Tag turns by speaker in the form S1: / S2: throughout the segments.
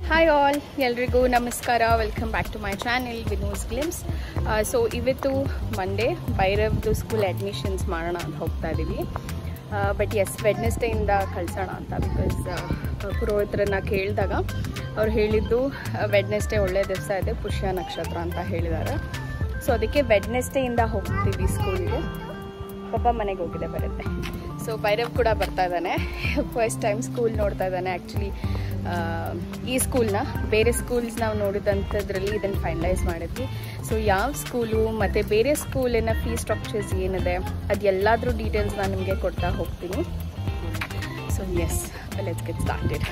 S1: hi all ಎಲ್ರಿಗೂ ನಮಸ್ಕಾರ welcome back to my channel ವಿನೋಸ್ ಗ್ಲಿಮ್ಸ್ ಸೊ ಇವತ್ತು ಮಂಡೇ ಭೈರವ್ದು ಸ್ಕೂಲ್ ಅಡ್ಮಿಷನ್ಸ್ ಮಾಡೋಣ ಅಂತ ಹೋಗ್ತಾ ಇದ್ದೀವಿ ಬಟ್ ಎಸ್ ವೆಡ್ನೆಸ್ಡೇಯಿಂದ ಕಳ್ಸೋಣ ಅಂತ ಬಿಕಾಸ್ ಪುರೋಹಿತರನ್ನ ಕೇಳಿದಾಗ ಅವ್ರು ಹೇಳಿದ್ದು ವೆಡ್ನೆಸ್ಡೇ ಒಳ್ಳೆ ದಿವಸ ಇದೆ ಪುಷ್ಯ ನಕ್ಷತ್ರ ಅಂತ ಹೇಳಿದ್ದಾರೆ ಸೊ ಅದಕ್ಕೆ ವೆಡ್ನೆಸ್ಡೇಯಿಂದ ಹೋಗ್ತೀವಿ ಸ್ಕೂಲ್ಗೆ ಪಾಪ ಮನೆಗೆ ಹೋಗಿದೆ ಬರುತ್ತೆ ಸೊ ಭೈರವ್ ಕೂಡ ಬರ್ತಾ ಇದ್ದಾನೆ ಫಸ್ಟ್ ಟೈಮ್ ಸ್ಕೂಲ್ ನೋಡ್ತಾ ಇದ್ದಾನೆ ಆ್ಯಕ್ಚುಲಿ ಈ ಸ್ಕೂಲ್ನ ಬೇರೆ ಸ್ಕೂಲ್ಸ್ ನಾವು ನೋಡಿದಂಥದ್ರಲ್ಲಿ ಇದನ್ನು ಫೈನಲೈಸ್ ಮಾಡಿದ್ವಿ ಸೊ ಯಾವ ಸ್ಕೂಲು ಮತ್ತು ಬೇರೆ ಸ್ಕೂಲಿನ ಫೀ ಸ್ಟ್ರಕ್ಚರ್ಸ್ ಏನಿದೆ ಅದು ಎಲ್ಲಾದರೂ ಡೀಟೇಲ್ಸ್ ನಾನು ನಿಮಗೆ ಕೊಡ್ತಾ ಹೋಗ್ತೀನಿ so yes let's get started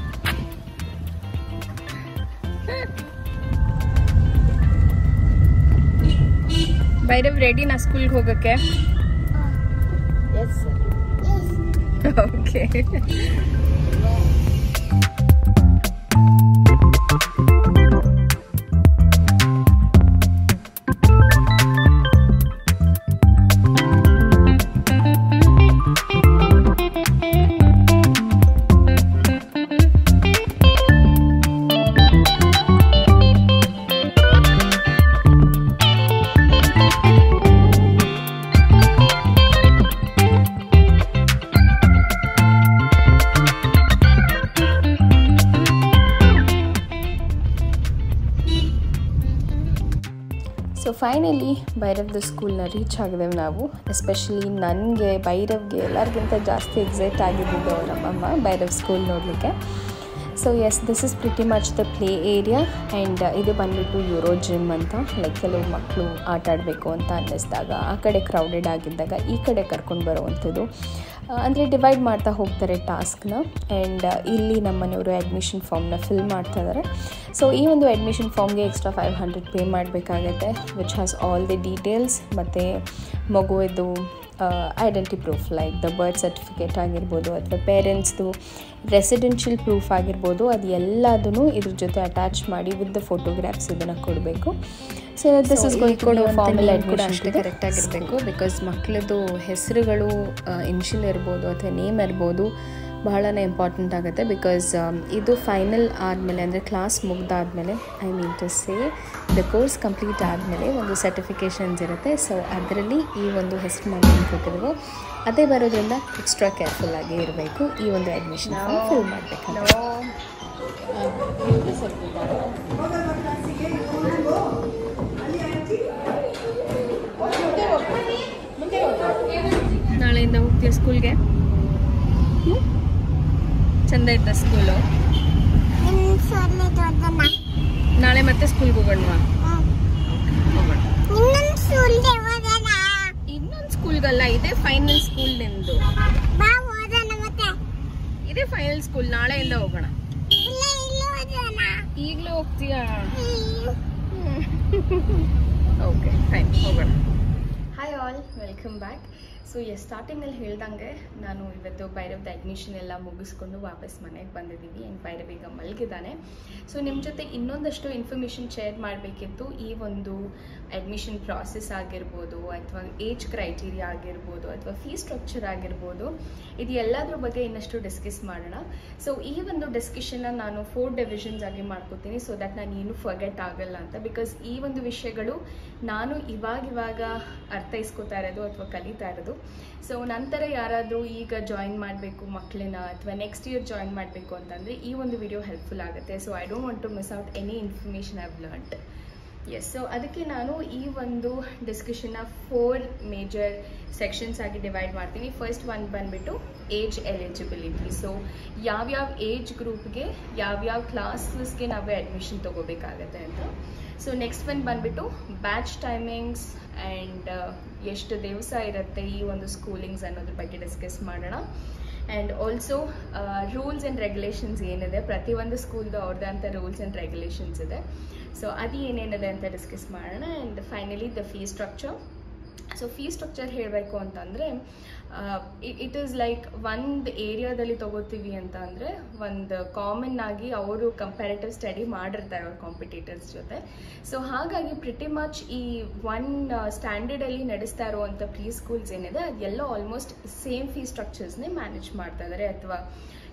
S1: Bhairav ready ನಾ ಸ್ಕೂಲ್ಗೆ ಹೋಗೋಕ್ಕೆ
S2: ಎಸ್
S1: ಓಕೆ ಸೊ ಫೈನಲಿ ಭೈರವ್ದು ಸ್ಕೂಲ್ನ ರೀಚ್ ಆಗಿದ್ದೇವೆ ನಾವು ಎಸ್ಪೆಷಲಿ ನನಗೆ ಭೈರವ್ಗೆ ಎಲ್ಲರಿಗಿಂತ ಜಾಸ್ತಿ ಎಕ್ಸೈಟ್ ಆಗಿದ್ದು ಅವ್ರ ನಮ್ಮಮ್ಮ ಭೈರವ್ ಸ್ಕೂಲ್ ನೋಡಲಿಕ್ಕೆ so yes this is pretty much the play area and ಇದು ಬಂದ್ಬಿಟ್ಟು ಯೂರೋ ಜಿಮ್ ಅಂತ ಲೈಕ್ ಕೆಲವು ಮಕ್ಕಳು ಆಟ ಆಡಬೇಕು ಅಂತ ಅನ್ನಿಸ್ದಾಗ ಆ ಕಡೆ ಕ್ರೌಡೆಡ್ ಆಗಿದ್ದಾಗ ಈ ಕಡೆ ಕರ್ಕೊಂಡು ಬರುವಂಥದ್ದು ಅಂದರೆ ಡಿವೈಡ್ ಮಾಡ್ತಾ ಹೋಗ್ತಾರೆ ಟಾಸ್ಕ್ನ ಆ್ಯಂಡ್ ಇಲ್ಲಿ ನಮ್ಮ ಮನೆಯವರು ಅಡ್ಮಿಷನ್ ಫಾರ್ಮ್ನ ಫಿಲ್ ಮಾಡ್ತಾ ಇದ್ದಾರೆ ಸೊ ಈ ಒಂದು ಅಡ್ಮಿಷನ್ ಫಾರ್ಮ್ಗೆ ಎಕ್ಸ್ಟ್ರಾ ಫೈವ್ ಹಂಡ್ರೆಡ್ ಪೇ ಮಾಡಬೇಕಾಗತ್ತೆ which has all the details ಮತ್ತು ಮಗುವಿದ್ದು identity proof like the birth certificate ಆಗಿರ್ಬೋದು ಅಥವಾ ಪೇರೆಂಟ್ಸ್ದು ರೆಸಿಡೆನ್ಷಿಯಲ್ ಪ್ರೂಫ್ ಆಗಿರ್ಬೋದು ಅದು ಎಲ್ಲದನ್ನು ಇದ್ರ ಜೊತೆ ಅಟ್ಯಾಚ್ ಮಾಡಿ ವಿತ್ ದ ಫೋಟೋಗ್ರಾಫ್ಸ್ ಇದನ್ನು ಕೊಡಬೇಕು so this is going to formal
S2: ಕೂಡ
S1: ಅಡ್ಮಿಷನ್
S2: ಅಷ್ಟೇ ಕರೆಕ್ಟ್ ಆಗಿರಬೇಕು ಬಿಕಾಸ್ ಮಕ್ಕಳದು ಹೆಸರುಗಳು ಇನ್ಷಿಯಲ್ ಇರ್ಬೋದು ಅಥವಾ ನೇಮ್ ಇರ್ಬೋದು ಬಹಳನೇ ಇಂಪಾರ್ಟೆಂಟ್ ಆಗುತ್ತೆ ಬಿಕಾಸ್ ಇದು ಫೈನಲ್ ಆದಮೇಲೆ ಅಂದರೆ ಕ್ಲಾಸ್ ಮುಗ್ದಾದ್ಮೇಲೆ I mean to say the course complete ಆದಮೇಲೆ ಒಂದು ಸರ್ಟಿಫಿಕೇಷನ್ಸ್ ಇರುತ್ತೆ ಸೊ ಅದರಲ್ಲಿ ಈ ಒಂದು ಹೆಸರು ನಾವು ಕೊಟ್ಟಿದ್ದೀವೋ ಅದೇ ಬರೋದ್ರಿಂದ ಎಕ್ಸ್ಟ್ರಾ ಕೇರ್ಫುಲ್ ಆಗಿ ಇರಬೇಕು ಈ ಒಂದು ಅಡ್ಮಿಷನ್ ಫಿಲ್ ಮಾಡಬೇಕಂದ್ರೆ
S1: ನಾಳೆಯಿಂದ ಹೋಗ್ತೀಯ ಸ್ಕೂಲ್ಗೆ ಚಂದ ಇತ್ತ ಸ್ಕೂಲು ನಾಳೆ ಮತ್ತೆ ಸ್ಕೂಲ್ಗೆ ಹೋಗೋಣವಾ ಹೋಗೋಣ ಇನ್ನೊಂದು ಸ್ಕೂಲ್ಗಲ್ಲ ಇದೇ ಫೈನಲ್ ಸ್ಕೂಲ್ ನಿಂದು ಇದೇ ಫೈನಲ್ ಸ್ಕೂಲ್ ನಾಳೆಯಿಂದ ಹೋಗೋಣ ಈಗಲೂ ಹೋಗ್ತೀಯಾ ಓಕೆ ಫೈನ್ ಹೋಗೋಣ hi all welcome back so yes ಸ್ಟಾರ್ಟಿಂಗಲ್ಲಿ ಹೇಳ್ದಂಗೆ ನಾನು ಇವತ್ತು ಭೈರವ್ದ ಅಡ್ಮಿಷನ್ ಎಲ್ಲ ಮುಗಿಸ್ಕೊಂಡು ವಾಪಸ್ ಮನೆಗೆ ಬಂದಿದ್ದೀವಿ ಆ್ಯಂಡ್ ಭೈರವ್ ಈಗ ಮಲಗಿದ್ದಾನೆ ಸೊ ನಿಮ್ಮ ಜೊತೆ ಇನ್ನೊಂದಷ್ಟು ಇನ್ಫಾರ್ಮೇಷನ್ ಶೇರ್ ಮಾಡಬೇಕಿತ್ತು ಈ ಒಂದು ಅಡ್ಮಿಷನ್ ಪ್ರಾಸೆಸ್ ಆಗಿರ್ಬೋದು ಅಥವಾ ಏಜ್ ಕ್ರೈಟೀರಿಯಾ ಆಗಿರ್ಬೋದು ಅಥವಾ ಫೀ ಸ್ಟ್ರಕ್ಚರ್ ಆಗಿರ್ಬೋದು ಇದು ಎಲ್ಲದ್ರ ಬಗ್ಗೆ ಇನ್ನಷ್ಟು ಡಿಸ್ಕಸ್ ಮಾಡೋಣ ಸೊ ಈ ಒಂದು ಡಿಸ್ಕಷನ್ನ ನಾನು ಫೋರ್ ಡಿವಿಷನ್ಸ್ ಆಗಿ ಮಾಡ್ಕೋತೀನಿ ಸೊ ದಟ್ ನಾನು ಏನು ಫರ್ಗೆಟ್ ಆಗಲ್ಲ ಅಂತ ಬಿಕಾಸ್ ಈ ಒಂದು ವಿಷಯಗಳು ನಾನು ಇವಾಗ ಇವಾಗ ಅರ್ಥೈಸ್ಕೋತಾ ಇರೋದು ಅಥವಾ ಕಲಿತಾ ಇರೋದು ಸೊ ನಂತರ ಯಾರಾದರೂ ಈಗ ಜಾಯಿನ್ ಮಾಡಬೇಕು ಮಕ್ಕಳನ್ನ ಅಥವಾ ನೆಕ್ಸ್ಟ್ ಇಯರ್ ಜಾಯಿನ್ ಮಾಡಬೇಕು ಅಂತಂದರೆ ಈ ಒಂದು ವಿಡಿಯೋ ಹೆಲ್ಪ್ಫುಲ್ ಆಗುತ್ತೆ so I don't want to miss out any information I've learned yes so ಅದಕ್ಕೆ ನಾನು ಈ ಒಂದು ಡಿಸ್ಕಷನ್ನ ಫೋರ್ ಮೇಜರ್ ಸೆಕ್ಷನ್ಸ್ ಆಗಿ ಡಿವೈಡ್ ಮಾಡ್ತೀನಿ ಫಸ್ಟ್ ಒನ್ ಬಂದ್ಬಿಟ್ಟು ಏಜ್ ಎಲಿಜಿಬಿಲಿಟಿ ಸೊ ಯಾವ್ಯಾವ ಏಜ್ ಗ್ರೂಪ್ಗೆ ಯಾವ್ಯಾವ ಕ್ಲಾಸಸ್ಗೆ ನಾವೇ ಅಡ್ಮಿಷನ್ ತೊಗೋಬೇಕಾಗತ್ತೆ ಅಂತ ಸೊ ನೆಕ್ಸ್ಟ್ ಒನ್ ಬಂದ್ಬಿಟ್ಟು ಬ್ಯಾಚ್ ಟೈಮಿಂಗ್ಸ್ ಆ್ಯಂಡ್ ಎಷ್ಟು ದಿವಸ ಇರುತ್ತೆ ಈ ಒಂದು ಸ್ಕೂಲಿಂಗ್ಸ್ ಅನ್ನೋದ್ರ ಬಗ್ಗೆ ಡಿಸ್ಕಸ್ ಮಾಡೋಣ and also rules and regulations ಏನಿದೆ ಪ್ರತಿಯೊಂದು ಸ್ಕೂಲ್ದು ಅವ್ರದ್ದೇ ಅಂತ ರೂಲ್ಸ್ ಆ್ಯಂಡ್ ರೆಗ್ಯುಲೇಷನ್ಸ್ ಇದೆ ಸೊ ಅದು ಏನೇನಿದೆ ಅಂತ ಡಿಸ್ಕಸ್ ಮಾಡೋಣ and finally the fee structure so fee structure ಹೇಳಬೇಕು ಅಂತಂದರೆ ಇಟ್ ಈಸ್ ಲೈಕ್ ಒಂದು ಏರಿಯಾದಲ್ಲಿ ತಗೋತೀವಿ ಅಂತ ಅಂದರೆ ಒಂದು ಕಾಮನ್ ಆಗಿ ಅವರು ಕಂಪ್ಯಾರಿಟಿವ್ ಸ್ಟಡಿ ಮಾಡಿರ್ತಾರೆ ಅವ್ರ ಕಾಂಪಿಟೇಟರ್ಸ್ ಜೊತೆ ಸೊ ಹಾಗಾಗಿ ಪ್ರಿಟಿ ಮಚ್ ಈ ಒನ್ ಸ್ಟ್ಯಾಂಡರ್ಡಲ್ಲಿ ನಡೆಸ್ತಾ ಇರುವಂಥ ಪ್ರೀ ಸ್ಕೂಲ್ಸ್ ಏನಿದೆ ಅದೆಲ್ಲ ಆಲ್ಮೋಸ್ಟ್ ಸೇಮ್ ಫೀ ಸ್ಟ್ರಕ್ಚರ್ಸ್ನೇ ಮ್ಯಾನೇಜ್ ಮಾಡ್ತಾ ಇದ್ದಾರೆ ಅಥವಾ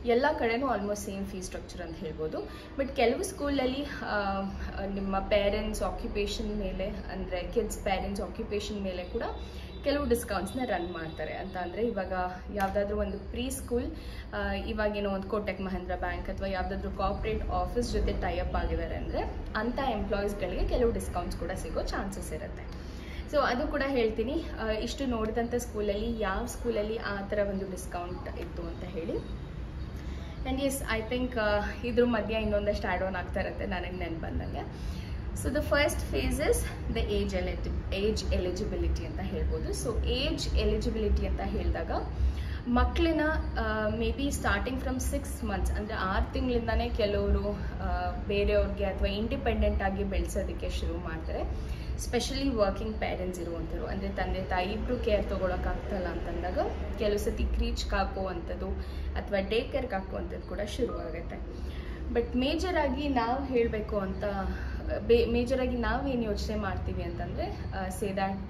S1: ಎಲ್ಲ ಕಡೆನೂ ಆಲ್ಮೋಸ್ಟ್ ಸೇಮ್ ಫೀಸ್ ಸ್ಟ್ರಕ್ಚರ್ ಅಂತ ಹೇಳ್ಬೋದು ಬಟ್ ಕೆಲವು ಸ್ಕೂಲಲ್ಲಿ ನಿಮ್ಮ ಪೇರೆಂಟ್ಸ್ ಆಕ್ಯುಪೇಷನ್ ಮೇಲೆ ಅಂದರೆ ಕಿಡ್ಸ್ ಪೇರೆಂಟ್ಸ್ ಆಕ್ಯುಪೇಷನ್ ಮೇಲೆ ಕೂಡ ಕೆಲವು ಡಿಸ್ಕೌಂಟ್ಸ್ನ ರನ್ ಮಾಡ್ತಾರೆ ಅಂತ ಅಂದರೆ ಇವಾಗ ಯಾವುದಾದ್ರೂ ಒಂದು ಪ್ರೀ ಸ್ಕೂಲ್ ಇವಾಗೇನೋ ಒಂದು ಕೋಟಕ್ ಮಹೇಂದ್ರ ಬ್ಯಾಂಕ್ ಅಥವಾ ಯಾವುದಾದ್ರೂ ಕಾರ್ಪೊರೇಟ್ ಆಫೀಸ್ ಜೊತೆ ಟೈಅಪ್ ಆಗಿದ್ದಾರೆ ಅಂದರೆ ಅಂಥ ಎಂಪ್ಲಾಯೀಸ್ಗಳಿಗೆ ಕೆಲವು ಡಿಸ್ಕೌಂಟ್ಸ್ ಕೂಡ ಸಿಗೋ ಚಾನ್ಸಸ್ ಇರುತ್ತೆ ಸೊ ಅದು ಕೂಡ ಹೇಳ್ತೀನಿ ಆ, ಇಷ್ಟು ನೋಡಿದಂಥ ಸ್ಕೂಲಲ್ಲಿ ಯಾವ ಸ್ಕೂಲಲ್ಲಿ ಆ ಥರ ಒಂದು ಡಿಸ್ಕೌಂಟ್ ಇತ್ತು ಅಂತ ಹೇಳಿ ಆ್ಯಂಡ್ ಎಸ್ ಐ ಥಿಂಕ್ ಇದ್ರ ಮಧ್ಯೆ ಇನ್ನೊಂದಷ್ಟು ಆ್ಯಡ್ ಆನ್ ಆಗ್ತಾ ಇರುತ್ತೆ ನನಗೆ ನೆನ್ಪು ಬಂದಂಗೆ so the first phase is the age ಎಲಿಜಿ ಏಜ್ ಎಲಿಜಿಬಿಲಿಟಿ ಅಂತ ಹೇಳ್ಬೋದು ಸೊ ಏಜ್ ಎಲಿಜಿಬಿಲಿಟಿ ಅಂತ ಹೇಳಿದಾಗ ಮಕ್ಕಳನ್ನ may be starting from six months ಅಂದರೆ ಆರು ತಿಂಗಳಿಂದನೇ ಕೆಲವರು ಬೇರೆಯವ್ರಿಗೆ ಅಥವಾ ಇಂಡಿಪೆಂಡೆಂಟ್ ಆಗಿ ಬೆಳೆಸೋದಕ್ಕೆ ಶುರು ಮಾಡ್ತಾರೆ ಸ್ಪೆಷಲಿ ವರ್ಕಿಂಗ್ ಪೇರೆಂಟ್ಸ್ ಇರುವಂಥವ್ರು ಅಂದರೆ ತಂದೆ ತಾಯಿ ಇಬ್ಬರು ಕೇರ್ ತೊಗೊಳಕ್ಕಾಗ್ತಲ್ಲ ಅಂತಂದಾಗ ಕೆಲವು ಸತಿ ಕ್ರೀಚ್ಗೆ ಹಾಕುವಂಥದ್ದು ಅಥವಾ ಡೇ ಕೇರ್ಗೆ ಹಾಕುವಂಥದ್ದು ಕೂಡ ಶುರುವಾಗುತ್ತೆ ಬಟ್ ಮೇಜರ್ ಆಗಿ ನಾವು ಹೇಳಬೇಕು ಅಂತ ಬೇ ಮೇಜರ್ ಆಗಿ ನಾವೇನು ಯೋಚನೆ ಮಾಡ್ತೀವಿ ಅಂತಂದರೆ say that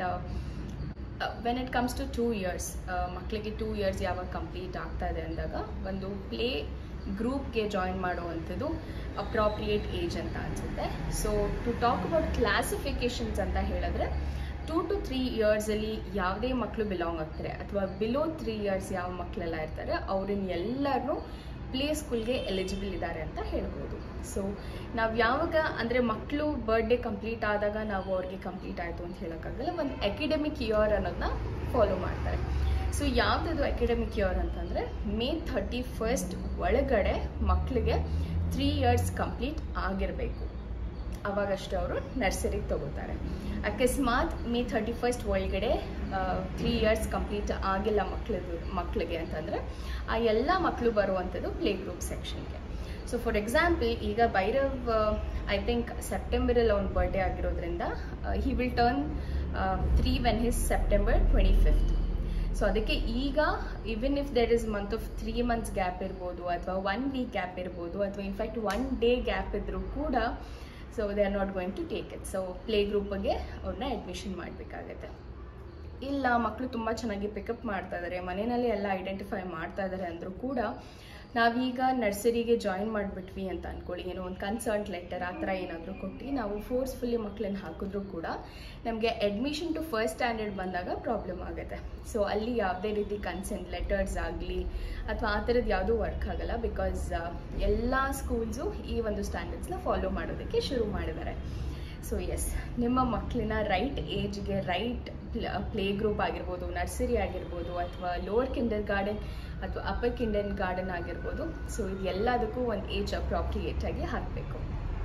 S1: when it comes to two years ಮಕ್ಕಳಿಗೆ ಟೂ ಇಯರ್ಸ್ ಯಾವಾಗ ಕಂಪ್ಲೀಟ್ ಆಗ್ತಾ ಇದೆ ಅಂದಾಗ ಒಂದು ಪ್ಲೇ ಗ್ರೂಪ್ಗೆ ಜಾಯಿನ್ ಮಾಡುವಂಥದ್ದು ಅಪ್ರಾಪ್ರಿಯೇಟ್ ಏಜ್ ಅಂತ ಅನಿಸುತ್ತೆ so to talk about classifications ಅಂತ ಹೇಳಿದ್ರೆ ಟೂ ಟು ತ್ರೀ ಇಯರ್ಸಲ್ಲಿ ಯಾವುದೇ ಮಕ್ಕಳು ಬಿಲಾಂಗ್ ಆಗ್ತಾರೆ ಅಥವಾ ಬಿಲೋ ತ್ರೀ ಇಯರ್ಸ್ ಯಾವ ಮಕ್ಕಳೆಲ್ಲ ಇರ್ತಾರೆ ಅವ್ರನ್ನ ಎಲ್ಲರನ್ನೂ ಪ್ಲೇ ಸ್ಕೂಲ್ಗೆ ಎಲಿಜಿಬಲ್ ಇದ್ದಾರೆ ಅಂತ ಹೇಳ್ಬೋದು ಸೊ ನಾವು ಯಾವಾಗ ಅಂದರೆ ಮಕ್ಕಳು ಬರ್ಡೇ ಕಂಪ್ಲೀಟ್ ಆದಾಗ ನಾವು ಅವ್ರಿಗೆ ಕಂಪ್ಲೀಟ್ ಆಯಿತು ಅಂತ ಹೇಳೋಕ್ಕಾಗಲ್ಲ ಒಂದು ಅಕಾಡೆಮಿಕ್ ಇಯರ್ ಅನ್ನೋದನ್ನ ಫಾಲೋ ಮಾಡ್ತಾರೆ ಸೊ ಯಾವುದದು ಅಕಾಡೆಮಿಕ್ ಇಯರ್ ಅಂತಂದರೆ ಮೇ ಥರ್ಟಿ ಫಸ್ಟ್ ಒಳಗಡೆ ಮಕ್ಕಳಿಗೆ ತ್ರೀ ಇಯರ್ಸ್ ಕಂಪ್ಲೀಟ್ ಆಗಿರಬೇಕು ಅವಾಗಷ್ಟೇ ಅವರು ನರ್ಸರಿಗೆ ತಗೋತಾರೆ ಅಕಸ್ಮಾತ್ ಮೇ ಥರ್ಟಿ ಫಸ್ಟ್ ಒಳಗಡೆ ತ್ರೀ ಇಯರ್ಸ್ ಕಂಪ್ಲೀಟ್ ಆಗಿಲ್ಲ ಮಕ್ಕಳದು ಮಕ್ಕಳಿಗೆ ಅಂತಂದರೆ ಆ ಎಲ್ಲ ಮಕ್ಕಳು ಬರುವಂಥದ್ದು ಪ್ಲೇ ಗ್ರೂಪ್ ಸೆಕ್ಷನ್ಗೆ ಸೊ ಫಾರ್ ಎಕ್ಸಾಂಪಲ್ ಈಗ ಭೈರವ್ ಐ ಥಿಂಕ್ ಸೆಪ್ಟೆಂಬರಲ್ಲಿ ಅವ್ನ ಬರ್ಡೇ ಆಗಿರೋದ್ರಿಂದ he will turn three when his September twenty fifth so ಅದಕ್ಕೆ ಈಗ even if there is month of three months gap ಇರ್ಬೋದು ಅಥವಾ ಒನ್ ವೀಕ್ ಗ್ಯಾಪ್ ಇರ್ಬೋದು ಅಥವಾ ಇನ್ಫ್ಯಾಕ್ಟ್ ಒನ್ ಡೇ ಗ್ಯಾಪ್ ಇದ್ರೂ ಕೂಡ so they are not going to take it so play ಗ್ರೂಪ್ಗೆ ಅವ್ರನ್ನ ಅಡ್ಮಿಷನ್ ಮಾಡಬೇಕಾಗತ್ತೆ ಇಲ್ಲ ಮಕ್ಕಳು ತುಂಬ ಚೆನ್ನಾಗಿ ಪಿಕಪ್ ಮಾಡ್ತಾ ಇದ್ದಾರೆ ಮನೆಯಲ್ಲಿ ಎಲ್ಲ ಐಡೆಂಟಿಫೈ ಮಾಡ್ತಾ ಇದ್ದಾರೆ ಅಂದರೂ ಕೂಡ ನಾವೀಗ ನರ್ಸರಿಗೆ ಜಾಯಿನ್ ಮಾಡಿಬಿಟ್ವಿ ಅಂತ ಅಂದ್ಕೊಳ್ಳಿ ಏನೋ ಒಂದು ಕನ್ಸರ್ಟ್ ಲೆಟರ್ ಆ ಥರ ಏನಾದರೂ ಕೊಟ್ಟು ನಾವು ಫೋರ್ಸ್ಫುಲ್ಲಿ ಮಕ್ಕಳನ್ನ ಹಾಕಿದ್ರೂ ಕೂಡ ನಮಗೆ ಅಡ್ಮಿಷನ್ ಟು ಫಸ್ಟ್ ಸ್ಟ್ಯಾಂಡರ್ಡ್ ಬಂದಾಗ ಪ್ರಾಬ್ಲಮ್ ಆಗುತ್ತೆ ಸೊ ಅಲ್ಲಿ ಯಾವುದೇ ರೀತಿ ಕನ್ಸೆಂಟ್ ಲೆಟರ್ಸ್ ಆಗಲಿ ಅಥವಾ ಆ ಥರದ್ದು ಯಾವುದೂ ವರ್ಕ್ ಆಗಲ್ಲ ಬಿಕಾಸ್ ಎಲ್ಲ ಸ್ಕೂಲ್ಸು ಈ ಒಂದು ಸ್ಟ್ಯಾಂಡರ್ಡ್ಸ್ನ ಫಾಲೋ ಮಾಡೋದಕ್ಕೆ ಶುರು ಮಾಡಿದ್ದಾರೆ ಸೊ ಎಸ್ ನಿಮ್ಮ ಮಕ್ಕಳನ್ನ ರೈಟ್ ಏಜ್ಗೆ ರೈಟ್ ಪ್ಲೇ ಗ್ರೂಪ್ ಆಗಿರ್ಬೋದು ನರ್ಸರಿ ಆಗಿರ್ಬೋದು ಅಥವಾ ಲೋವರ್ ಕಿಂಡರ್ ಗಾರ್ಡನ್ ಅಥವಾ ಅಪ್ಪರ್ ಕಿಂಡರ್ ಗಾರ್ಡನ್ ಆಗಿರ್ಬೋದು ಸೊ ಇದು ಎಲ್ಲದಕ್ಕೂ ಒಂದು ಏಜ್ ಅಪ್ರಾಪ್ರಿಯೇಟ್ ಆಗಿ ಹಾಕಬೇಕು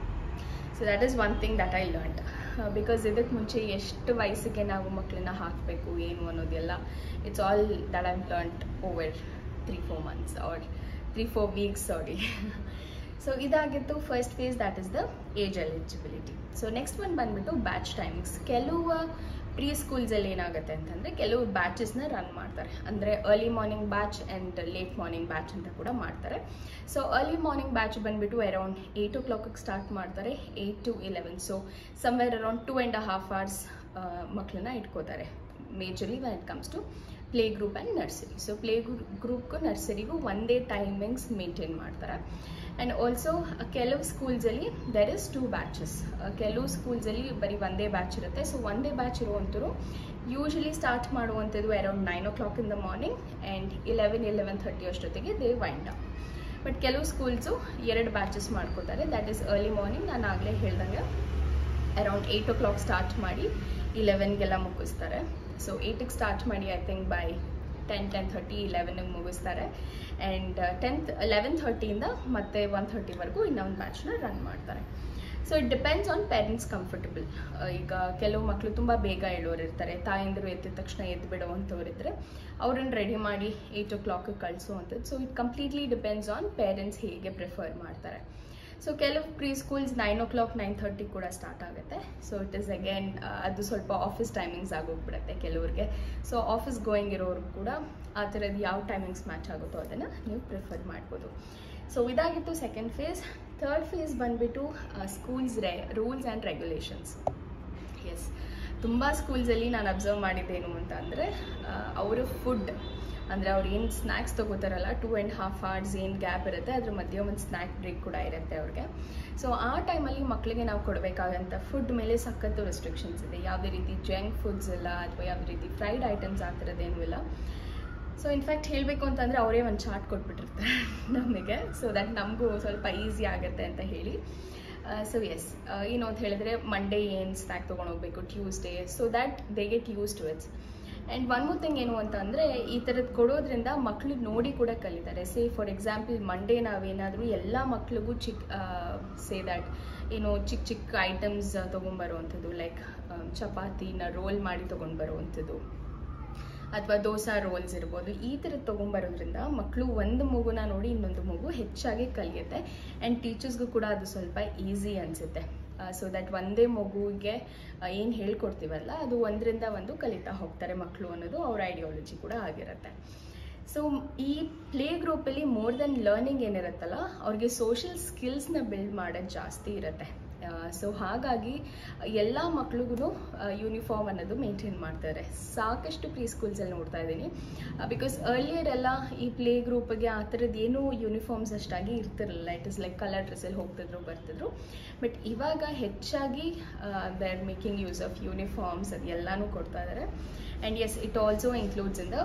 S1: so that is one thing that I learned because ಇದಕ್ಕೆ ಮುಂಚೆ ಎಷ್ಟು ವಯಸ್ಸಿಗೆ ನಾವು ಮಕ್ಕಳನ್ನ ಹಾಕಬೇಕು ಏನು ಅನ್ನೋದೆಲ್ಲ it's all that I'm learned over three four months or three four weeks sorry so ಇದಾಗಿತ್ತು first phase that is the age eligibility so next one ಬಂದ್ಬಿಟ್ಟು ಬ್ಯಾಚ್ ಟೈಮಿಂಗ್ಸ್ ಕೆಲವು ಪ್ರೀ ಸ್ಕೂಲ್ಸಲ್ಲಿ ಏನಾಗುತ್ತೆ ಅಂತಂದರೆ ಕೆಲವು ಬ್ಯಾಚಸ್ನ ರನ್ ಮಾಡ್ತಾರೆ ಅಂದರೆ early morning batch and late morning batch ಅಂತ ಕೂಡ ಮಾಡ್ತಾರೆ ಸೊ ಅರ್ಲಿ ಮಾರ್ನಿಂಗ್ ಬ್ಯಾಚ್ ಬಂದುಬಿಟ್ಟು ಅರೌಂಡ್ ಏಯ್ಟ್ ಓ ಕ್ಲಾಕಿಗೆ ಸ್ಟಾರ್ಟ್ ಮಾಡ್ತಾರೆ eight to eleven so somewhere around two and half hours ಮಕ್ಕಳನ್ನ ಇಟ್ಕೋತಾರೆ majorly when it comes to play group and nursery so play ಗ್ರೂಪ್ಗೂ ನರ್ಸರಿಗೂ ಒಂದೇ ಟೈಮಿಂಗ್ಸ್ ಮೇಂಟೈನ್ ಮಾಡ್ತಾರೆ ಆ್ಯಂಡ್ ಆಲ್ಸೋ ಕೆಲವು ಸ್ಕೂಲ್ಸಲ್ಲಿ ದೆರ್ ಇಸ್ ಟೂ ಬ್ಯಾಚಸ್ ಕೆಲವು ಸ್ಕೂಲ್ಸಲ್ಲಿ ಬರೀ ಒಂದೇ ಬ್ಯಾಚ್ ಇರುತ್ತೆ ಸೊ ಒಂದೇ ಬ್ಯಾಚ್ ಇರುವಂಥವ್ರು ಯೂಶಲಿ ಸ್ಟಾರ್ಟ್ ಮಾಡುವಂಥದ್ದು around nine o'clock in the morning and eleven eleven thirty ಅಷ್ಟೊತ್ತಿಗೆ ದೇ ವೈಂಡ್ ಅಪ್ ಬಟ್ ಕೆಲವು ಸ್ಕೂಲ್ಸು ಎರಡು ಬ್ಯಾಚಸ್ ಮಾಡ್ಕೋತಾರೆ ದ್ಯಾಟ್ ಈಸ್ ಅರ್ಲಿ ಮಾರ್ನಿಂಗ್ ನಾನು ಆಗಲೇ ಹೇಳ್ದಂಗೆ around eight o'clock start ಮಾಡಿ ಇಲೆವೆನ್ಗೆಲ್ಲ ಮುಗಿಸ್ತಾರೆ ಸೊ ಏಯ್ಟಿಗೆ ಸ್ಟಾರ್ಟ್ ಮಾಡಿ I think by ten ten thirty ಇಲೆವೆನಿಗೆ ಮುಗಿಸ್ತಾರೆ ಆ್ಯಂಡ್ ಟೆಂತ್ ಲೆವೆನ್ ಥರ್ಟಿಯಿಂದ ಮತ್ತೆ ಒನ್ ಥರ್ಟಿವರೆಗೂ ಇನ್ನೊಂದು ಬ್ಯಾಚ್ನ ರನ್ ಮಾಡ್ತಾರೆ so it depends on parents comfortable ಈಗ ಕೆಲವು ಮಕ್ಕಳು ತುಂಬ ಬೇಗ ಹೇಳೋರು ಇರ್ತಾರೆ ತಾಯಂದಿರು ಎದ್ದ ತಕ್ಷಣ ಎದ್ದು ಬಿಡುವಂಥವ್ರು ಇದ್ದರೆ ಅವ್ರನ್ನ ರೆಡಿ ಮಾಡಿ ಏಯ್ಟ್ ಓ ಕ್ಲಾಕಿಗೆ ಕಳಿಸುವಂಥದ್ದು so it completely depends on parents ಹೇಗೆ ಪ್ರಿಫರ್ ಮಾಡ್ತಾರೆ ಸೊ ಕೆಲವು pre schools nine o'clock nine thirty ಕೂಡ ಸ್ಟಾರ್ಟ್ ಆಗುತ್ತೆ ಸೊ ಇಟ್ ಇಸ್ ಅಗೇನ್ ಅದು ಸ್ವಲ್ಪ ಆಫೀಸ್ ಟೈಮಿಂಗ್ಸ್ ಆಗೋಗ್ಬಿಡುತ್ತೆ ಕೆಲವ್ರಿಗೆ ಸೊ ಆಫೀಸ್ ಗೋಯಿಂಗ್ ಇರೋರು ಕೂಡ ಆ ಥರದ್ದು ಯಾವ ಟೈಮಿಂಗ್ಸ್ ಮ್ಯಾಚ್ ಆಗುತ್ತೋ ಅದನ್ನು ನೀವು ಪ್ರಿಫರ್ ಮಾಡ್ಬೋದು ಸೊ ಇದಾಗಿತ್ತು ಸೆಕೆಂಡ್ ಫೇಸ್ ಥರ್ಡ್ ಫೇಸ್ ಬಂದುಬಿಟ್ಟು ಸ್ಕೂಲ್ಸ್ ರೇ ರೂಲ್ಸ್ ಆ್ಯಂಡ್ ರೆಗ್ಯುಲೇಷನ್ಸ್ ಎಸ್ ತುಂಬ ಸ್ಕೂಲ್ಸಲ್ಲಿ ನಾನು ಅಬ್ಸರ್ವ್ ಮಾಡಿದ್ದೇನು ಅಂತ ಅಂದರೆ ಅವರ ಫುಡ್ ಅಂದರೆ ಅವ್ರು ಏನು ಸ್ನ್ಯಾಕ್ಸ್ ತೊಗೋತಾರಲ್ಲ ಟೂ ಆ್ಯಂಡ್ ಹಾಫ್ ಅವರ್ಸ್ ಏನು ಗ್ಯಾಪ್ ಇರುತ್ತೆ ಅದ್ರ ಮಧ್ಯೆ ಒಂದು ಸ್ನ್ಯಾಕ್ ಬ್ರೇಕ್ ಕೂಡ ಇರುತ್ತೆ ಅವ್ರಿಗೆ ಸೊ ಆ ಟೈಮಲ್ಲಿ ಮಕ್ಕಳಿಗೆ ನಾವು ಕೊಡಬೇಕಾಗಂಥ ಫುಡ್ ಮೇಲೆ ಸಖತ್ತು ರೆಸ್ಟ್ರಿಕ್ಷನ್ಸ್ ಇದೆ ಯಾವುದೇ ರೀತಿ ಜಂಕ್ ಫುಡ್ಸ್ ಇಲ್ಲ ಅಥವಾ ಯಾವುದೇ ರೀತಿ ಫ್ರೈಡ್ ಐಟಮ್ಸ್ ಆ ಥರದ್ದೇನೂ ಇಲ್ಲ ಸೊ ಇನ್ಫ್ಯಾಕ್ಟ್ ಹೇಳಬೇಕು ಅಂತಂದರೆ ಅವರೇ ಒಂದು ಚಾರ್ಟ್ ಕೊಟ್ಬಿಟ್ಟಿರ್ತಾರೆ ನಮಗೆ ಸೊ ದಟ್ ನಮಗೂ ಸ್ವಲ್ಪ ಈಸಿ ಆಗುತ್ತೆ ಅಂತ ಹೇಳಿ ಸೊ ಎಸ್ ಏನು ಅಂತ ಹೇಳಿದ್ರೆ ಮಂಡೇ ಏನು ಸ್ನ್ಯಾಕ್ ತೊಗೊಂಡು ಹೋಗ್ಬೇಕು Tuesday so that they get use to it's and one more thing ಏನು ಅಂತ ಅಂದರೆ ಈ ಥರದ್ದು ಕೊಡೋದ್ರಿಂದ ಮಕ್ಕಳು ನೋಡಿ ಕೂಡ ಕಲಿತಾರೆ ಸೇ ಫಾರ್ ಎಕ್ಸಾಂಪಲ್ ಮಂಡೇ ನಾವೇನಾದರೂ ಎಲ್ಲ ಮಕ್ಳಿಗೂ ಚಿಕ್ಕ ಸೇ ದ್ಯಾಟ್ ಏನು ಚಿಕ್ಕ ಚಿಕ್ಕ ಐಟಮ್ಸ್ ತೊಗೊಂಬರುವಂಥದ್ದು ಲೈಕ್ ಚಪಾತಿನ ರೋಲ್ ಮಾಡಿ ತೊಗೊಂಡು ಬರುವಂಥದ್ದು ಅಥವಾ ದೋಸಾ ರೋಲ್ಸ್ ಇರ್ಬೋದು ಈ ಥರದ್ದು ತೊಗೊಂಬರೋದ್ರಿಂದ ಮಕ್ಕಳು ಒಂದು ಮಗುನ ನೋಡಿ ಇನ್ನೊಂದು ಮಗು ಹೆಚ್ಚಾಗಿ ಕಲಿಯುತ್ತೆ ಆ್ಯಂಡ್ ಟೀಚರ್ಸ್ಗೂ ಕೂಡ ಅದು ಸ್ವಲ್ಪ ಈಸಿ ಅನಿಸುತ್ತೆ ಸೊ ದಟ್ ಒಂದೇ ಮಗುವಿಗೆ ಏನು ಹೇಳ್ಕೊಡ್ತೀವಲ್ಲ ಅದು ಒಂದರಿಂದ ಒಂದು ಕಲಿತಾ ಹೋಗ್ತಾರೆ ಮಕ್ಕಳು ಅನ್ನೋದು ಅವ್ರ ಐಡಿಯಾಲಜಿ ಕೂಡ ಆಗಿರುತ್ತೆ ಸೊ ಈ ಪ್ಲೇ ಗ್ರೂಪಲ್ಲಿ ಮೋರ್ ದೆನ್ ಲರ್ನಿಂಗ್ ಏನಿರುತ್ತಲ್ಲ ಅವ್ರಿಗೆ ಸೋಷಿಯಲ್ ಸ್ಕಿಲ್ಸ್ನ ಬಿಲ್ಡ್ ಮಾಡೋದು ಜಾಸ್ತಿ ಇರುತ್ತೆ ಸೊ ಹಾಗಾಗಿ ಎಲ್ಲ ಮಕ್ಳಿಗೂ ಯೂನಿಫಾರ್ಮ್ ಅನ್ನೋದು ಮೇಂಟೈನ್ ಮಾಡ್ತಾರೆ ಸಾಕಷ್ಟು ಪ್ರೀ ಸ್ಕೂಲ್ಸಲ್ಲಿ ನೋಡ್ತಾ ಇದ್ದೀನಿ ಬಿಕಾಸ್ ಅರ್ಲಿಯರ್ ಎಲ್ಲ ಈ ಪ್ಲೇ ಗ್ರೂಪ್ಗೆ ಆ ಥರದ್ದು ಏನೂ ಯೂನಿಫಾರ್ಮ್ಸ್ ಅಷ್ಟಾಗಿ ಇರ್ತಿರಲಿಲ್ಲ ಇಟ್ ಇಸ್ ಲೈಕ್ ಕಲರ್ ಡ್ರೆಸ್ಸಲ್ಲಿ ಹೋಗ್ತಿದ್ರು ಬರ್ತಿದ್ರು ಬಟ್ ಇವಾಗ ಹೆಚ್ಚಾಗಿ they are making use of uniforms ಅದು ಎಲ್ಲನೂ ಕೊಡ್ತಾ ಇದ್ದಾರೆ and yes it also includes in the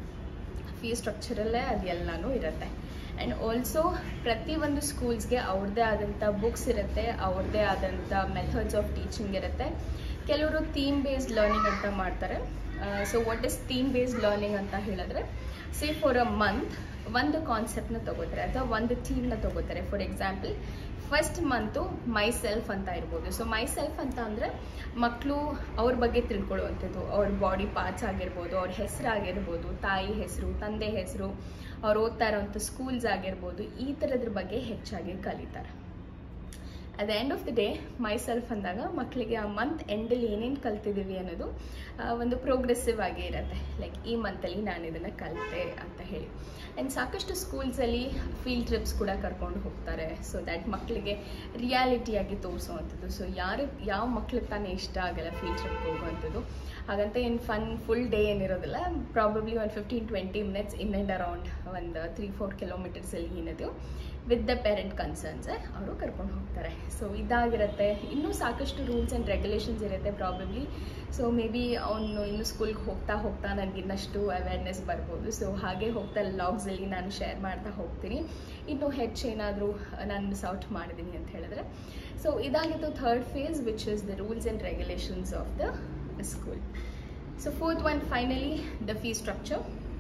S1: fee ಸ್ಟ್ರಕ್ಚರಲ್ಲೇ ಅದೆಲ್ಲನೂ ಇರುತ್ತೆ ಆ್ಯಂಡ್ ಆಲ್ಸೋ ಪ್ರತಿಯೊಂದು ಸ್ಕೂಲ್ಸ್ಗೆ ಅವ್ರದ್ದೇ ಆದಂಥ ಬುಕ್ಸ್ ಇರುತ್ತೆ ಅವ್ರದ್ದೇ ಆದಂಥ ಮೆಥಡ್ಸ್ ಆಫ್ ಟೀಚಿಂಗ್ ಇರುತ್ತೆ ಕೆಲವರು ಥೀಮ್ ಬೇಸ್ಡ್ ಲರ್ನಿಂಗ್ ಅಂತ ಮಾಡ್ತಾರೆ so what is theme based learning ಅಂತ ಹೇಳಿದ್ರೆ ಸೇ ಫಾರ್ ಅ ಮಂತ್ ಒಂದು ಕಾನ್ಸೆಪ್ಟ್ನ ತಗೋತಾರೆ ಅಥವಾ ಒಂದು ಥೀಮ್ನ ತಗೋತಾರೆ for example first month myself ಅಂತ ಇರ್ಬೋದು ಸೊ ಮೈ ಸೆಲ್ಫ್ ಅಂತ ಅಂದರೆ ಮಕ್ಕಳು ಅವ್ರ ಬಗ್ಗೆ ತಿಳ್ಕೊಳ್ಳುವಂಥದ್ದು ಅವ್ರ ಬಾಡಿ ಪಾರ್ಟ್ಸ್ ಆಗಿರ್ಬೋದು ಅವ್ರ ಹೆಸರು ಆಗಿರ್ಬೋದು ತಾಯಿ ಹೆಸರು ತಂದೆ ಹೆಸರು ಅವ್ರು ಓದ್ತಾ ಇರೋವಂಥ ಸ್ಕೂಲ್ಸ್ ಆಗಿರ್ಬೋದು ಈ ಥರದ್ರ ಬಗ್ಗೆ ಹೆಚ್ಚಾಗಿ ಕಲಿತಾರೆ at the end of the day myself ಅಂದಾಗ ಮಕ್ಕಳಿಗೆ ಆ ಮಂತ್ ಎಂಡಲ್ಲಿ ಏನೇನು ಕಲ್ತಿದ್ದೀವಿ ಅನ್ನೋದು ಒಂದು ಪ್ರೋಗ್ರೆಸಿವ್ ಆಗಿ ಇರುತ್ತೆ ಲೈಕ್ ಈ ಮಂತಲ್ಲಿ ನಾನು ಇದನ್ನು ಕಲಿತೆ ಅಂತ ಹೇಳಿ ಆ್ಯಂಡ್ ಸಾಕಷ್ಟು ಸ್ಕೂಲ್ಸಲ್ಲಿ ಫೀಲ್ಡ್ ಟ್ರಿಪ್ಸ್ ಕೂಡ ಕರ್ಕೊಂಡು ಹೋಗ್ತಾರೆ ಸೊ ದ್ಯಾಟ್ ಮಕ್ಕಳಿಗೆ ರಿಯಾಲಿಟಿಯಾಗಿ ತೋರಿಸುವಂಥದ್ದು ಸೊ ಯಾರು ಯಾವ ಮಕ್ಳಿಗೆ ತಾನೇ ಇಷ್ಟ ಆಗಲ್ಲ ಫೀಲ್ಡ್ ಟ್ರಿಪ್ ಹೋಗುವಂಥದ್ದು ಹಾಗಂತ ಏನು ಫನ್ ಫುಲ್ ಡೇ ಏನಿರೋದಿಲ್ಲ ಪ್ರಾಬಬ್ಲಿ ಒಂದು fifteen twenty minutes in and around ಒಂದು ತ್ರೀ ಫೋರ್ ಕಿಲೋಮೀಟರ್ಸಲ್ಲಿ ಏನದು ವಿತ್ ದ ಪೇರೆಂಟ್ ಕನ್ಸರ್ನ್ಸ್ ಅವರು ಕರ್ಕೊಂಡು ಹೋಗ್ತಾರೆ ಸೊ ಇದಾಗಿರುತ್ತೆ ಇನ್ನೂ ಸಾಕಷ್ಟು ರೂಲ್ಸ್ ಆ್ಯಂಡ್ ರೆಗ್ಯುಲೇಷನ್ಸ್ ಇರುತ್ತೆ ಪ್ರಾಬಬ್ಲಿ ಸೊ ಮೇ ಬಿ ಅವನು ಇನ್ನು ಸ್ಕೂಲ್ಗೆ ಹೋಗ್ತಾ ಹೋಗ್ತಾ ನನಗೆ ಇನ್ನಷ್ಟು ಅವೇರ್ನೆಸ್ ಬರ್ಬೋದು ಸೊ ಹಾಗೆ ಹೋಗ್ತಾ ಲಾಗ್ಸಲ್ಲಿ ನಾನು ಶೇರ್ ಮಾಡ್ತಾ ಹೋಗ್ತೀನಿ ಇನ್ನೂ ಹೆಚ್ಚು ಏನಾದರೂ ನಾನು ಮಿಸ್ ಔಟ್ ಮಾಡಿದ್ದೀನಿ ಅಂತ ಹೇಳಿದ್ರೆ ಸೊ ಇದಾಗಿತ್ತು third phase which is the rules and regulations of the school so fourth one finally the fee structure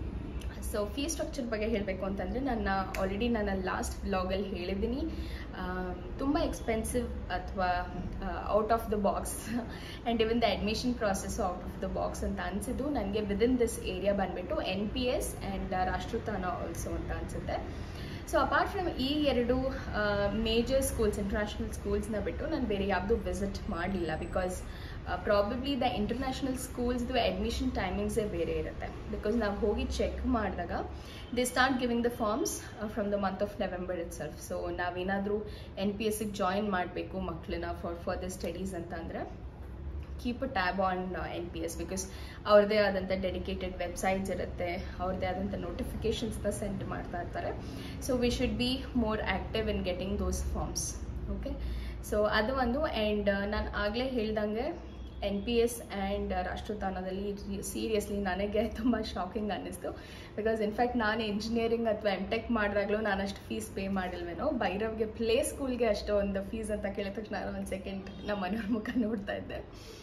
S1: so fee structure ಬಗ್ಗೆ ಹೇಳಬೇಕು ಅಂತಂದರೆ ನನ್ನ ಆಲ್ರೆಡಿ ನನ್ನ ಲಾಸ್ಟ್ ವ್ಲಾಗಲ್ಲಿ ಹೇಳಿದ್ದೀನಿ ತುಂಬ ಎಕ್ಸ್ಪೆನ್ಸಿವ್ ಅಥವಾ out of the box and even the admission process out of the box ಅಂತ ಅನಿಸಿದ್ದು ನನಗೆ ವಿದಿನ್ ದಿಸ್ ಏರಿಯಾ ಬಂದುಬಿಟ್ಟು N P S and Rashtrotthana also ಅಂತ ಅನಿಸುತ್ತೆ ಸೊ ಅಪಾರ್ಟ್ ಫ್ರಮ್ ಈ ಎರಡು ಮೇಜರ್ ಸ್ಕೂಲ್ಸ್ ಇಂಟರ್ನ್ಯಾಷನಲ್ ಸ್ಕೂಲ್ಸ್ನ ಬಿಟ್ಟು ನಾನು ಬೇರೆ ಯಾವುದೂ ವಿಸಿಟ್ ಮಾಡಲಿಲ್ಲ ಬಿಕಾಸ್ ಪ್ರಾಬಬ್ಲಿ ದ ಇಂಟರ್ನ್ಯಾಷನಲ್ ಸ್ಕೂಲ್ಸ್ದು ಅಡ್ಮಿಷನ್ ಟೈಮಿಂಗ್ಸೇ ಬೇರೆ ಇರುತ್ತೆ ಬಿಕಾಸ್ ನಾವು ಹೋಗಿ ಚೆಕ್ ಮಾಡಿದಾಗ they start giving the forms from the month of November itself so ನಾವೇನಾದರೂ ಎನ್ ಪಿ ಎಸ್ಸಿಗೆ ಜಾಯಿನ್ ಮಾಡಬೇಕು ಮಕ್ಕಳನ್ನ ಫಾರ್ ಫರ್ದರ್ ಸ್ಟಡೀಸ್ ಅಂತ ಅಂದರೆ keep a tab on N P S because ಅವ್ರದ್ದೇ ಆದಂಥ ಡೆಡಿಕೇಟೆಡ್ ವೆಬ್ಸೈಟ್ಸ್ ಇರುತ್ತೆ ಅವ್ರದ್ದೇ ಆದಂಥ ನೋಟಿಫಿಕೇಶನ್ಸ್ನ ಸೆಂಡ್ ಮಾಡ್ತಾ ಇರ್ತಾರೆ so we should be more active in getting those forms okay so ಅದು ಒಂದು ಆ್ಯಂಡ್ ನಾನು ಆಗಲೇ ಹೇಳ್ದಂಗೆ ಎನ್ ಪಿ ಎಸ್ ಆ್ಯಂಡ್ ರಾಷ್ಟ್ರೋತ್ಥಾನದಲ್ಲಿ ಸೀರಿಯಸ್ಲಿ ನನಗೆ ತುಂಬ ಶಾಕಿಂಗ್ ಅನ್ನಿಸ್ತು ಬಿಕಾಸ್ ಇನ್ಫ್ಯಾಕ್ಟ್ ನಾನು ಇಂಜಿನಿಯರಿಂಗ್ ಅಥವಾ ಎಮ್ ಟೆಕ್ ಮಾಡಿದಾಗಲೂ ನಾನು ಅಷ್ಟು ಫೀಸ್ ಪೇ ಮಾಡಿಲ್ವೇನೋ ಭೈರವ್ಗೆ ಪ್ಲೇ ಸ್ಕೂಲ್ಗೆ ಅಷ್ಟೊಂದು ಫೀಸ್ ಅಂತ ಕೇಳಿದ ತಕ್ಷಣ ನಾನು ಒಂದು ಸೆಕೆಂಡ್ ನಮ್ಮ ಮನೆಯವ್ರ ಮುಖ ನೋಡ್ತಾ ಇದ್ದೆ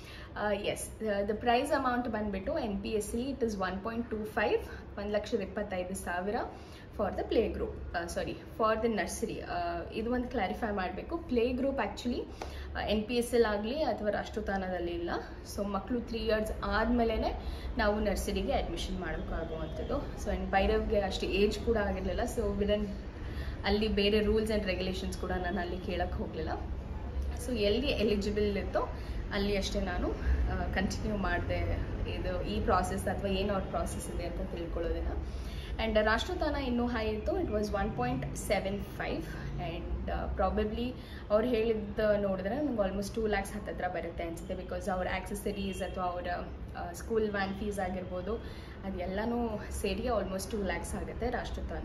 S1: ಎಸ್ ದ ಪ್ರೈಸ್ ಅಮೌಂಟ್ ಬಂದುಬಿಟ್ಟು N P S C it is one point two five ಒಂದು ಲಕ್ಷದ ಇಪ್ಪತ್ತೈದು ಸಾವಿರ for the play group sorry for the nursery ಇದು ಒಂದು ಕ್ಲಾರಿಫೈ ಮಾಡಬೇಕು play group actually N P S L ಆಗಲಿ ಅಥವಾ ರಾಷ್ಟ್ರೋತ್ಥಾನದಲ್ಲಿ ಇಲ್ಲ ಸೊ ಮಕ್ಕಳು ತ್ರೀ ಇಯರ್ಸ್ ಆದಮೇಲೆ ನಾವು ನರ್ಸರಿಗೆ ಅಡ್ಮಿಷನ್ ಮಾಡೋಕ್ಕಾಗುವಂಥದ್ದು ಸೊ ಆ್ಯಂಡ್ ಭೈರವ್ಗೆ ಅಷ್ಟು ಏಜ್ ಕೂಡ ಆಗಿರಲಿಲ್ಲ ಸೊ ವಿದನ್ ಅಲ್ಲಿ ಬೇರೆ ರೂಲ್ಸ್ ಆ್ಯಂಡ್ ರೆಗ್ಯುಲೇಷನ್ಸ್ ಕೂಡ ನಾನು ಅಲ್ಲಿ ಕೇಳಕ್ಕೆ ಹೋಗಲಿಲ್ಲ ಸೊ ಎಲ್ಲಿ ಎಲಿಜಿಬಲ್ ಇತ್ತೋ ಅಲ್ಲಿ ಅಷ್ಟೇ ನಾನು ಕಂಟಿನ್ಯೂ ಮಾಡಿದೆ ಇದು ಈ ಪ್ರಾಸೆಸ್ ಅಥವಾ ಏನು ಅವ್ರ ಪ್ರಾಸೆಸ್ ಇದೆ ಅಂತ ತಿಳ್ಕೊಳ್ಳೋದನ್ನು ಆ್ಯಂಡ್ ರಾಷ್ಟ್ರತಾನ ಇನ್ನೂ ಹೈ ಇತ್ತು it was one point seven five and probably ಅವ್ರು ಹೇಳಿದ್ದು ನೋಡಿದ್ರೆ ನಂಗೆ ಆಲ್ಮೋಸ್ಟ್ ಟೂ ಲ್ಯಾಕ್ಸ್ ಹತ್ತತ್ರ ಬರುತ್ತೆ ಅನಿಸುತ್ತೆ ಬಿಕಾಸ್ ಅವ್ರ ಆಕ್ಸೆಸರೀಸ್ ಅಥವಾ ಅವರ ಸ್ಕೂಲ್ ವ್ಯಾನ್ ಫೀಸ್ ಆಗಿರ್ಬೋದು ಅದೆಲ್ಲನೂ ಸೇರಿ ಆಲ್ಮೋಸ್ಟ್ ಟೂ ಲ್ಯಾಕ್ಸ್ ಆಗುತ್ತೆ ರಾಷ್ಟ್ರತಾನ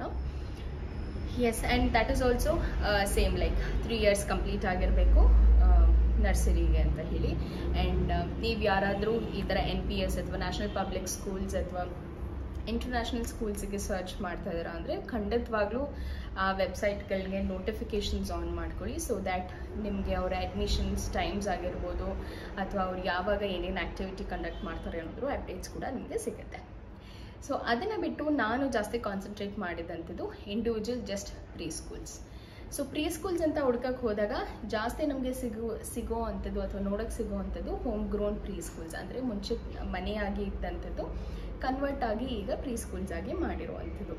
S1: yes and that is also same like three years complete ಆಗಿರಬೇಕು ನರ್ಸರಿಗೆ ಅಂತ ಹೇಳಿ ಆ್ಯಂಡ್ ನೀವು ಯಾರಾದರೂ ಈ ಥರ ಎನ್ ಪಿ ಎಸ್ ಅಥವಾ ನ್ಯಾಷನಲ್ ಪಬ್ಲಿಕ್ ಸ್ಕೂಲ್ಸ್ ಅಥವಾ ಇಂಟರ್ನ್ಯಾಷನಲ್ ಸ್ಕೂಲ್ಸಿಗೆ ಸರ್ಚ್ ಮಾಡ್ತಾ ಇದ್ದೀರಾ ಅಂದರೆ ಖಂಡಿತವಾಗ್ಲೂ ಆ ವೆಬ್ಸೈಟ್ಗಳಿಗೆ ನೋಟಿಫಿಕೇಷನ್ಸ್ ಆನ್ ಮಾಡ್ಕೊಳ್ಳಿ ಸೊ ದ್ಯಾಟ್ ನಿಮಗೆ ಅವರ ಅಡ್ಮಿಷನ್ಸ್ ಟೈಮ್ಸ್ ಆಗಿರ್ಬೋದು ಅಥವಾ ಅವ್ರು ಯಾವಾಗ ಏನೇನು ಆ್ಯಕ್ಟಿವಿಟಿ ಕಂಡಕ್ಟ್ ಮಾಡ್ತಾರೆ ಅನ್ನೋದ್ರ ಅಪ್ಡೇಟ್ಸ್ ಕೂಡ ನಿಮಗೆ ಸಿಗುತ್ತೆ ಸೊ ಅದನ್ನು ಬಿಟ್ಟು ನಾನು ಜಾಸ್ತಿ ಕಾನ್ಸಂಟ್ರೇಟ್ ಮಾಡಿದಂಥದ್ದು individual just preschools so preschools ಅಂತ ಹುಡ್ಕಕ್ಕೆ ಹೋದಾಗ ಜಾಸ್ತಿ ನಮಗೆ ಸಿಗೋ ಸಿಗೋ ಅಂಥದ್ದು ಅಥವಾ ನೋಡೋಕ್ಕೆ ಸಿಗೋ ಅಂಥದ್ದು ಹೋಮ್ ಗ್ರೋನ್ ಪ್ರೀ ಸ್ಕೂಲ್ಸ್ ಅಂದರೆ ಮುಂಚೆ ಮನೆಯಾಗಿ ಇದ್ದಂಥದ್ದು ಕನ್ವರ್ಟ್ ಆಗಿ ಈಗ ಪ್ರೀ ಸ್ಕೂಲ್ಸ್ ಆಗಿ ಮಾಡಿರುವಂಥದ್ದು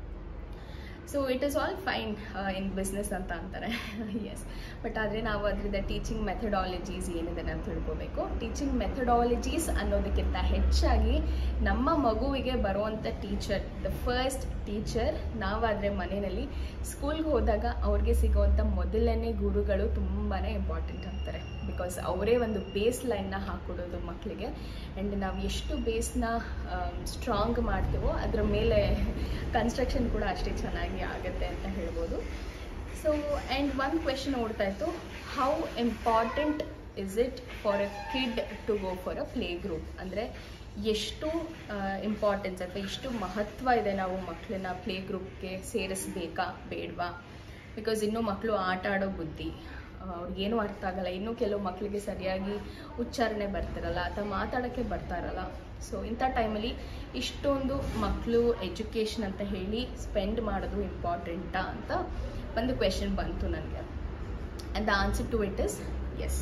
S1: so it is all fine in business ಅಂತ ಅಂತಾರೆ ಎಸ್ ಬಟ್ ಆದರೆ ನಾವು ಅದರಿಂದ ಟೀಚಿಂಗ್ ಮೆಥಡಾಲಜೀಸ್ ಏನಿದೆ ಅಂತ ತಿಳ್ಕೊಬೇಕು ಟೀಚಿಂಗ್ ಮೆಥಡಾಲಜೀಸ್ ಅನ್ನೋದಕ್ಕಿಂತ ಹೆಚ್ಚಾಗಿ ನಮ್ಮ ಮಗುವಿಗೆ ಬರುವಂಥ ಟೀಚರ್ ದ ಫಸ್ಟ್ ಟೀಚರ್ ನಾವಾದರೆ ಮನೆಯಲ್ಲಿ ಸ್ಕೂಲ್ಗೆ ಹೋದಾಗ ಅವ್ರಿಗೆ ಸಿಗುವಂಥ ಮೊದಲನೇ ಗುರುಗಳು ತುಂಬಾ ಇಂಪಾರ್ಟೆಂಟ್ ಅಂತಾರೆ ಬಿಕಾಸ್ ಅವರೇ ಒಂದು ಬೇಸ್ ಲೈನ್ನ ಹಾಕ್ಕೊಡೋದು ಮಕ್ಕಳಿಗೆ ಆ್ಯಂಡ್ ನಾವು ಎಷ್ಟು ಬೇಸ್ನ ಸ್ಟ್ರಾಂಗ್ ಮಾಡ್ತೀವೋ ಅದರ ಮೇಲೆ ಕನ್ಸ್ಟ್ರಕ್ಷನ್ ಕೂಡ ಅಷ್ಟೇ ಚೆನ್ನಾಗಿ ಆಗುತ್ತೆ ಅಂತ ಹೇಳ್ಬೋದು ಸೊ ಆ್ಯಂಡ್ ಒನ್ ಕ್ವೆಶನ್ ಓಡ್ತಾ ಇತ್ತು how important is it for a kid to go for a play group ಅಂದರೆ ಎಷ್ಟು ಇಂಪಾರ್ಟೆನ್ಸ್ ಅಥವಾ ಎಷ್ಟು ಮಹತ್ವ ಇದೆ ನಾವು ಮಕ್ಕಳನ್ನ ಪ್ಲೇ ಗ್ರೂಪ್ಗೆ ಸೇರಿಸ್ಬೇಕಾ ಬೇಡವಾ ಬಿಕಾಸ್ ಇನ್ನೂ ಮಕ್ಕಳು ಆಟ ಆಡೋ ಬುದ್ಧಿ ಅವ್ರಿಗೇನು ಅರ್ಥ ಆಗಲ್ಲ ಇನ್ನೂ ಕೆಲವು ಮಕ್ಕಳಿಗೆ ಸರಿಯಾಗಿ ಉಚ್ಚಾರಣೆ ಬರ್ತಿರಲ್ಲ ಅಥವಾ ಮಾತಾಡೋಕ್ಕೆ ಬರ್ತಾ ಇರಲ್ಲ ಸೊ ಇಂಥ ಟೈಮಲ್ಲಿ ಇಷ್ಟೊಂದು ಮಕ್ಕಳು ಎಜುಕೇಷನ್ ಅಂತ ಹೇಳಿ ಸ್ಪೆಂಡ್ ಮಾಡೋದು ಇಂಪಾರ್ಟೆಂಟಾ ಅಂತ ಒಂದು ಕ್ವೆಶನ್ ಬಂತು ನನಗೆ and the answer to it is yes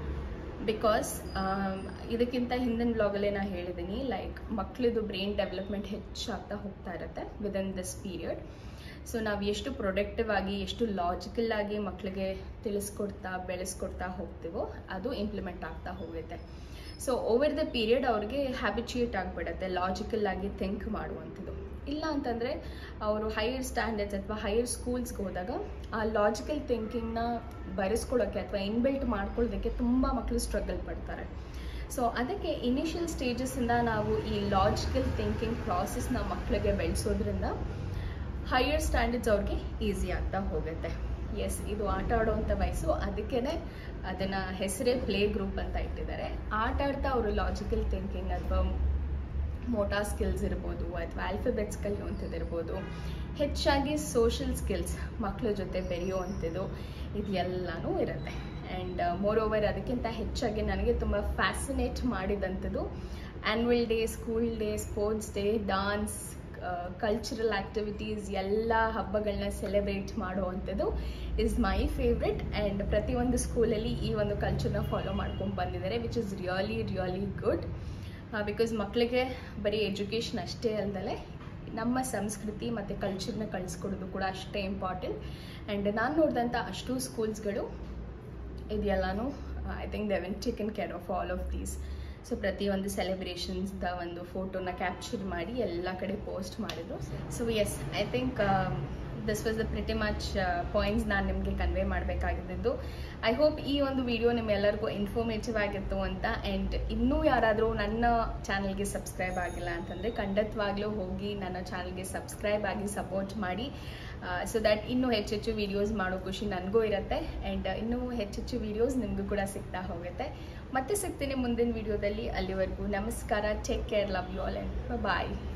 S1: because ಇದಕ್ಕಿಂತ ಹಿಂದಿನ ಬ್ಲಾಗಲ್ಲೇ ನಾನು ಹೇಳಿದ್ದೀನಿ ಲೈಕ್ ಮಕ್ಕಳದು ಬ್ರೈನ್ ಡೆವಲಪ್ಮೆಂಟ್ ಹೆಚ್ಚಾಗ್ತಾ ಹೋಗ್ತಾ ಇರುತ್ತೆ ವಿದಿನ್ ದಿಸ್ ಪೀರಿಯಡ್ ಸೊ ನಾವು ಎಷ್ಟು ಪ್ರೊಡಕ್ಟಿವ್ ಆಗಿ ಎಷ್ಟು ಲಾಜಿಕಲ್ ಆಗಿ ಮಕ್ಕಳಿಗೆ ತಿಳಿಸ್ಕೊಡ್ತಾ ಬೆಳೆಸ್ಕೊಡ್ತಾ ಹೋಗ್ತೀವೋ ಅದು ಇಂಪ್ಲಿಮೆಂಟ್ ಆಗ್ತಾ ಹೋಗುತ್ತೆ ಸೊ ಓವರ್ ದ ಪೀರಿಯಡ್ ಅವ್ರಿಗೆ ಹ್ಯಾಬಿಚುಯೇಟ್ ಆಗಿಬಿಡುತ್ತೆ ಲಾಜಿಕಲ್ ಆಗಿ ಥಿಂಕ್ ಮಾಡುವಂಥದ್ದು ಇಲ್ಲ ಅಂತಂದರೆ ಅವರು ಹೈಯರ್ ಸ್ಟ್ಯಾಂಡರ್ಡ್ಸ್ ಅಥವಾ ಹೈಯರ್ ಸ್ಕೂಲ್ಸ್ಗೆ ಹೋದಾಗ ಆ ಲಾಜಿಕಲ್ ಥಿಂಕಿಂಗ್ನ ಬರೆಸ್ಕೊಳ್ಳೋಕ್ಕೆ ಅಥವಾ ಇನ್ಬಿಲ್ಟ್ ಮಾಡ್ಕೊಳ್ಳೋದಕ್ಕೆ ತುಂಬ ಮಕ್ಕಳು ಸ್ಟ್ರಗಲ್ ಪಡ್ತಾರೆ ಸೊ ಅದಕ್ಕೆ ಇನಿಷಿಯಲ್ ಸ್ಟೇಜಸ್ಸಿಂದ ನಾವು ಈ ಲಾಜಿಕಲ್ ಥಿಂಕಿಂಗ್ ಪ್ರಾಸೆಸ್ನ ಮಕ್ಕಳಿಗೆ ಬೆಳೆಸೋದ್ರಿಂದ ಹೈಯರ್ ಸ್ಟ್ಯಾಂಡರ್ಡ್ಸ್ ಅವ್ರಿಗೆ ಈಸಿ ಆಗ್ತಾ ಹೋಗುತ್ತೆ ಎಸ್ ಇದು ಆಟ ಆಡೋವಂಥ ವಯಸ್ಸು ಅದಕ್ಕೇ ಅದನ್ನು ಹೆಸರೇ ಪ್ಲೇ ಗ್ರೂಪ್ ಅಂತ ಇಟ್ಟಿದ್ದಾರೆ ಆಟ ಆಡ್ತಾ ಅವರು ಲಾಜಿಕಲ್ ಥಿಂಕಿಂಗ್ ಅಥವಾ ಮೋಟಾ ಸ್ಕಿಲ್ಸ್ ಇರ್ಬೋದು ಅಥವಾ ಆಲ್ಫಬೆಟ್ಸ್ ಕಲಿಯುವಂಥದ್ದು ಇರ್ಬೋದು ಹೆಚ್ಚಾಗಿ ಸೋಷಿಯಲ್ ಸ್ಕಿಲ್ಸ್ ಮಕ್ಕಳ ಜೊತೆ ಬೆರೆಯುವಂಥದ್ದು ಇದೆಲ್ಲನೂ ಇರುತ್ತೆ ಆ್ಯಂಡ್ ಮೋರ್ ಓವರ್ ಅದಕ್ಕಿಂತ ಹೆಚ್ಚಾಗಿ ನನಗೆ ತುಂಬ ಫ್ಯಾಸಿನೇಟ್ ಮಾಡಿದಂಥದ್ದು annual day school day sports day dance cultural activities ಎಲ್ಲ ಹಬ್ಬಗಳನ್ನ ಸೆಲೆಬ್ರೇಟ್ ಮಾಡುವಂಥದ್ದು ಇಸ್ ಮೈ ಫೇವ್ರೆಟ್ ಆ್ಯಂಡ್ ಪ್ರತಿಯೊಂದು ಸ್ಕೂಲಲ್ಲಿ ಈ ಒಂದು ಕಲ್ಚರ್ನ ಫಾಲೋ ಮಾಡ್ಕೊಂಡು ಬಂದಿದ್ದಾರೆ which is really really good because ಮಕ್ಕಳಿಗೆ ಬರೀ ಎಜುಕೇಷನ್ ಅಷ್ಟೇ ಅಲ್ಲದೆ ನಮ್ಮ ಸಂಸ್ಕೃತಿ ಮತ್ತು ಕಲ್ಚರ್ನ ಕಳಿಸ್ಕೊಡೋದು ಕೂಡ ಅಷ್ಟೇ ಇಂಪಾರ್ಟೆಂಟ್ ಆ್ಯಂಡ್ ನಾನು ನೋಡಿದಂಥ ಅಷ್ಟು ಸ್ಕೂಲ್ಸ್ಗಳು ಇದೆಲ್ಲನೂ I think they when taken care of all of these so ಪ್ರತಿಯೊಂದು ಸೆಲೆಬ್ರೇಷನ್ಸ್ದ ಒಂದು ಫೋಟೋನ ಕ್ಯಾಪ್ಚರ್ ಮಾಡಿ ಎಲ್ಲ ಕಡೆ ಪೋಸ್ಟ್ ಮಾಡಿದ್ರು so yes I think this was the pretty much points ನಾನು ನಿಮಗೆ ಕನ್ವೆ ಮಾಡಬೇಕಾಗಿದ್ದು ಐ ಹೋಪ್ ಈ ಒಂದು ವಿಡಿಯೋ ನಿಮ್ಮೆಲ್ಲರಿಗೂ ಇನ್ಫಾರ್ಮೇಟಿವ್ ಆಗಿತ್ತು ಅಂತ ಆ್ಯಂಡ್ ಇನ್ನೂ ಯಾರಾದರೂ ನನ್ನ ಚಾನಲ್ಗೆ ಸಬ್ಸ್ಕ್ರೈಬ್ ಆಗಿಲ್ಲ ಅಂತಂದರೆ ಖಂಡಿತವಾಗ್ಲೂ ಹೋಗಿ ನನ್ನ ಚಾನಲ್ಗೆ ಸಬ್ಸ್ಕ್ರೈಬ್ ಆಗಿ ಸಪೋರ್ಟ್ ಮಾಡಿ ಸೊ ದ್ಯಾಟ್ ಇನ್ನೂ ಹೆಚ್ಚೆಚ್ಚು ವೀಡಿಯೋಸ್ ಮಾಡೋ ಖುಷಿ ನನಗೂ ಇರುತ್ತೆ ಆ್ಯಂಡ್ ಇನ್ನೂ ಹೆಚ್ಚೆಚ್ಚು ವೀಡಿಯೋಸ್ ನಿಮಗೂ ಕೂಡ ಸಿಗ್ತಾ ಹೋಗುತ್ತೆ ಮತ್ತೆ ಸಿಗ್ತೀನಿ ಮುಂದಿನ ವಿಡಿಯೋದಲ್ಲಿ ಅಲ್ಲಿವರೆಗೂ ನಮಸ್ಕಾರ take care love you all and bye